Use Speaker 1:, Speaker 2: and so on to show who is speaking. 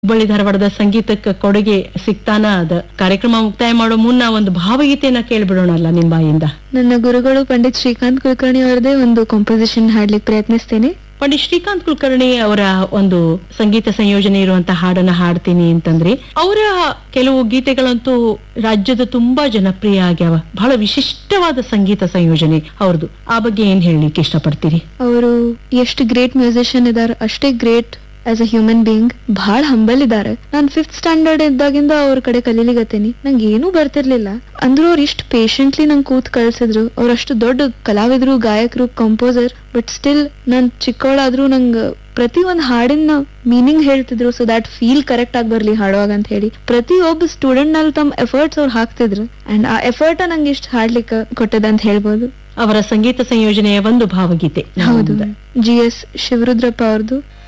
Speaker 1: ಹುಬ್ಬಳ್ಳಿ ಧಾರವಾಡದ ಸಂಗೀತಕ್ಕೆ ಕೊಡುಗೆ ಸಿಗ್ತಾನ ಅದ ಕಾರ್ಯಕ್ರಮ ಮುಕ್ತಾಯ ಮಾಡೋ ಮುನ್ನ ಒಂದು ಭಾವಗೀತೆಯನ್ನ ಕೇಳ್ಬಿಡೋಣಲ್ಲ ನಿಮ್ ಬಾಯಿಂದ
Speaker 2: ನನ್ನ ಗುರುಗಳು ಪಂಡಿತ್ ಶ್ರೀಕಾಂತ್ ಕುಲಕರ್ಣಿ ಅವರದೇ ಒಂದು ಕಾಂಪೋಸಿಷನ್ ಹಾಡ್ಲಿಕ್ಕೆ ಪ್ರಯತ್ನಿಸ್ತೇನೆ
Speaker 1: ಪಂಡಿತ್ ಶ್ರೀಕಾಂತ್ ಕುಲಕರ್ಣಿ ಅವರ ಒಂದು ಸಂಗೀತ ಸಂಯೋಜನೆ ಇರುವಂತ ಹಾಡನ್ನ ಹಾಡ್ತೀನಿ ಅಂತಂದ್ರೆ ಅವರ ಕೆಲವು ಗೀತೆಗಳಂತೂ ರಾಜ್ಯದ ತುಂಬಾ ಜನಪ್ರಿಯ ಆಗ್ಯಾವ ಬಹಳ ವಿಶಿಷ್ಟವಾದ ಸಂಗೀತ ಸಂಯೋಜನೆ ಅವ್ರದ್ದು ಆ ಬಗ್ಗೆ ಏನ್ ಹೇಳಲಿಕ್ಕೆ ಇಷ್ಟಪಡ್ತೀರಿ
Speaker 2: ಅವರು ಎಷ್ಟು ಗ್ರೇಟ್ ಮ್ಯೂಸಿಷಿಯನ್ ಇದಾರೆ ಅಷ್ಟೇ great as a human being ಬಹಳ ಹಂಬಲ್ ಇದ್ದಾರೆ ನಾನ್ ಫಿಫ್ತ್ ಸ್ಟ್ಯಾಂಡರ್ಡ್ ಇದ್ದಾಗಿಂದ ಅವ್ರ ಕಡೆ ಕಲೀಲಿಗತ್ತೀನಿ ನಂಗೆ ಏನೂ ಬರ್ತಿರ್ಲಿಲ್ಲ ಅಂದ್ರೂ ಅವ್ರು ಇಷ್ಟು ಪೇಷಂಟ್ಲಿ ನಂಗೆ ಕೂತ್ ಕಳ್ಸಿದ್ರು ಅವ್ರು ಅಷ್ಟು ದೊಡ್ಡ ಕಲಾವಿದ್ರು ಗಾಯಕರು ಕಂಪೋಸರ್ ಬಟ್ ಸ್ಟಿಲ್ ನಾನ್ ಚಿಕ್ಕವಳಾದ್ರೂ ನಂಗೆ ಪ್ರತಿ ಒಂದ್ ಹಾಡಿನ ಮೀನಿಂಗ್ ಹೇಳ್ತಿದ್ರು ಸೊ ದ್ಯಾಟ್ ಫೀಲ್ ಕರೆಕ್ಟ್ ಆಗಿ ಬರ್ಲಿ ಹಾಡುವಾಗ ಅಂತ ಹೇಳಿ ಪ್ರತಿ ಒಬ್ಬ ಸ್ಟೂಡೆಂಟ್ ನಲ್ಲಿ ತಮ್ಮ ಎಫರ್ಟ್ಸ್ ಅವ್ರು ಹಾಕ್ತಿದ್ರು ಅಂಡ್ ಆ ಎಫರ್ಟ್ ನಂಗೆ ಇಷ್ಟು ಹಾಡ್ಲಿಕ್ಕೆ ಕೊಟ್ಟದ ಅಂತ ಹೇಳ್ಬೋದು
Speaker 1: ಅವರ ಸಂಗೀತ ಸಂಯೋಜನೆಯ ಒಂದು ಭಾವಗೀತೆ
Speaker 2: ಹೌದು ಜಿ ಎಸ್ ಶಿವರುದ್ರಪ್ಪ ಅವ್ರದ್ದು